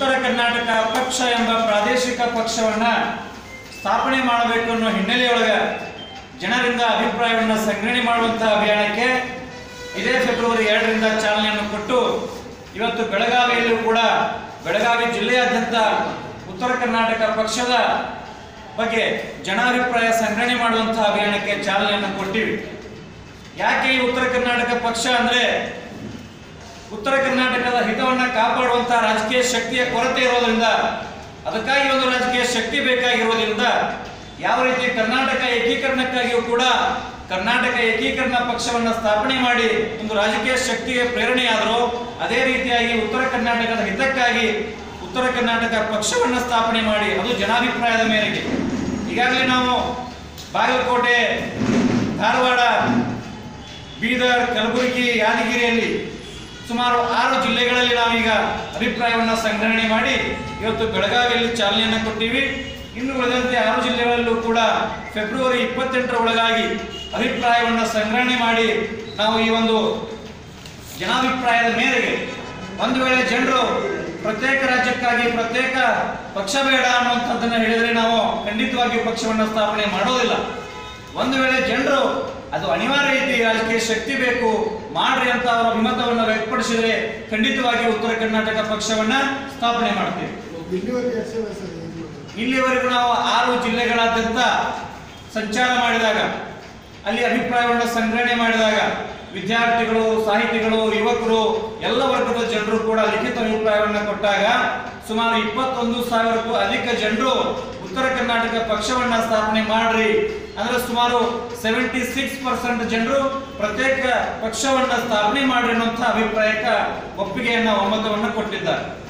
ಉತ್ತರ ಕರ್ನಾಟಕ ಪಕ್ಷ ಎಂಬ ಪ್ರಾದೇಶಿಕ ಪಕ್ಷವನ್ನ ಸ್ಥಾಪನೆ ಮಾಡಬೇಕು ಅನ್ನೋ ಹಿನ್ನೆಲೆಯೊಳಗ ಜನರಿಂದ ಅಭಿಪ್ರಾಯವನ್ನು ಸಂಗ್ರಹಣೆ ಮಾಡುವಂತಹ ಅಭಿಯಾನಕ್ಕೆ ಇದೇ ಫೆಬ್ರವರಿ ಎರಡರಿಂದ ಚಾಲನೆಯನ್ನು ಕೊಟ್ಟು ಇವತ್ತು ಬೆಳಗಾವಿಯಲ್ಲೂ ಕೂಡ ಬೆಳಗಾವಿ ಜಿಲ್ಲೆಯಾದ್ಯಂತ ಉತ್ತರ ಕರ್ನಾಟಕ ಪಕ್ಷದ ಬಗ್ಗೆ ಜನಾಭಿಪ್ರಾಯ ಸಂಗ್ರಹಣೆ ಮಾಡುವಂತಹ ಅಭಿಯಾನಕ್ಕೆ ಚಾಲನೆಯನ್ನು ಕೊಟ್ಟಿವಿ ಯಾಕೆ ಈ ಉತ್ತರ ಕರ್ನಾಟಕ ಪಕ್ಷ ಅಂದ್ರೆ ಉತ್ತರ ಕರ್ನಾಟಕದ ಹಿತವನ್ನ ಕಾಪಾಡುವಂತಹ ರಾಜಕೀಯ ಶಕ್ತಿಯ ಕೊರತೆ ಇರೋದ್ರಿಂದ ಅದಕ್ಕಾಗಿ ಒಂದು ರಾಜಕೀಯ ಶಕ್ತಿ ಬೇಕಾಗಿರೋದ್ರಿಂದ ಯಾವ ರೀತಿ ಕರ್ನಾಟಕ ಏಕೀಕರಣಕ್ಕಾಗಿಯೂ ಕೂಡ ಕರ್ನಾಟಕ ಏಕೀಕರಣ ಪಕ್ಷವನ್ನ ಸ್ಥಾಪನೆ ಮಾಡಿ ಒಂದು ರಾಜಕೀಯ ಶಕ್ತಿಗೆ ಪ್ರೇರಣೆಯಾದರೂ ಅದೇ ರೀತಿಯಾಗಿ ಉತ್ತರ ಕರ್ನಾಟಕದ ಹಿತಕ್ಕಾಗಿ ಉತ್ತರ ಕರ್ನಾಟಕ ಪಕ್ಷವನ್ನ ಸ್ಥಾಪನೆ ಮಾಡಿ ಅದು ಜನಾಭಿಪ್ರಾಯದ ಮೇರೆಗೆ ಈಗಾಗಲೇ ನಾವು ಬಾಗಲಕೋಟೆ ಧಾರವಾಡ ಬೀದರ್ ಕಲಬುರಗಿ ಯಾದಗಿರಿಯಲ್ಲಿ ಸುಮಾರು ಆರು ಜಿಲ್ಲೆಗಳಲ್ಲಿ ನಾವೀಗ ಅಭಿಪ್ರಾಯವನ್ನು ಸಂಗ್ರಹಣೆ ಮಾಡಿ ಇವತ್ತು ಬೆಳಗಾವಿಯಲ್ಲಿ ಚಾಲನೆಯನ್ನು ಕೊಟ್ಟಿವಿ ಇನ್ನು ಉಳಿದಂತೆ ಆರು ಜಿಲ್ಲೆಗಳಲ್ಲೂ ಕೂಡ ಫೆಬ್ರವರಿ ಇಪ್ಪತ್ತೆಂಟರ ಒಳಗಾಗಿ ಅಭಿಪ್ರಾಯವನ್ನು ಸಂಗ್ರಹಣೆ ಮಾಡಿ ನಾವು ಈ ಒಂದು ಜನಾಭಿಪ್ರಾಯದ ಮೇರೆಗೆ ಒಂದು ವೇಳೆ ಜನರು ಪ್ರತ್ಯೇಕ ರಾಜ್ಯಕ್ಕಾಗಿ ಪ್ರತ್ಯೇಕ ಪಕ್ಷ ಬೇಡ ಅನ್ನುವಂಥದ್ದನ್ನು ಹೇಳಿದರೆ ನಾವು ಖಂಡಿತವಾಗಿಯೂ ಪಕ್ಷವನ್ನು ಸ್ಥಾಪನೆ ಮಾಡೋದಿಲ್ಲ ಒಂದು ವೇಳೆ ಜನರು ಅದು ಅನಿವಾರ್ಯ ರೀತಿ ರಾಜಕೀಯ ಶಕ್ತಿ ಬೇಕು ಮಾಡ್ರಿ ಅಂತ ಅವರ ಅಭಿಮತವನ್ನು ವ್ಯಕ್ತಪಡಿಸಿದರೆ ಖಂಡಿತವಾಗಿ ಉತ್ತರ ಕರ್ನಾಟಕ ಪಕ್ಷವನ್ನ ಸ್ಥಾಪನೆ ಮಾಡ್ತೀವಿ ಇಲ್ಲಿವರೆಗೆ ಎಷ್ಟು ಜನ ಸರ್ ಇದು? ಇಲ್ಲಿವರೆಗೂ ನಾವು ಆರು ಜಿಲ್ಲೆಗಳಾದ್ಯಂತ ಸಂಚಾರ ಮಾಡಿದಾಗ ಅಲ್ಲಿ ಅಭಿಪ್ರಾಯವನ್ನು ಸಂಗ್ರಹಣೆ ಮಾಡಿದಾಗ ವಿದ್ಯಾರ್ಥಿಗಳು ಸಾಹಿತಿಗಳು ಯುವಕರು ಎಲ್ಲ ವರ್ಗದ ಜನರು ಕೂಡ ಲಿಖಿತ ಅಭಿಪ್ರಾಯವನ್ನು ಕೊಟ್ಟಾಗ ಸುಮಾರು ಇಪ್ಪತ್ತೊಂದು ಸಾವಿರಕ್ಕೂ ಅಧಿಕ ಜನರು ಉತ್ತರ ಕರ್ನಾಟಕ ಪಕ್ಷವನ್ನ ಸ್ಥಾಪನೆ ಮಾಡ್ರಿ ಅಂದ್ರೆ ಸುಮಾರು ಸೆವೆಂಟಿ ಸಿಕ್ಸ್ ಪರ್ಸೆಂಟ್ ಜನರು ಪ್ರತ್ಯೇಕ ಪಕ್ಷವನ್ನ ಸ್ಥಾಪನೆ ಮಾಡ್ರಿ ಅನ್ನುವಂಥ ಅಭಿಪ್ರಾಯಕ್ಕೆ ಒಪ್ಪಿಗೆಯನ್ನ ಒಮ್ಮತವನ್ನ ಕೊಟ್ಟಿದ್ದಾರೆ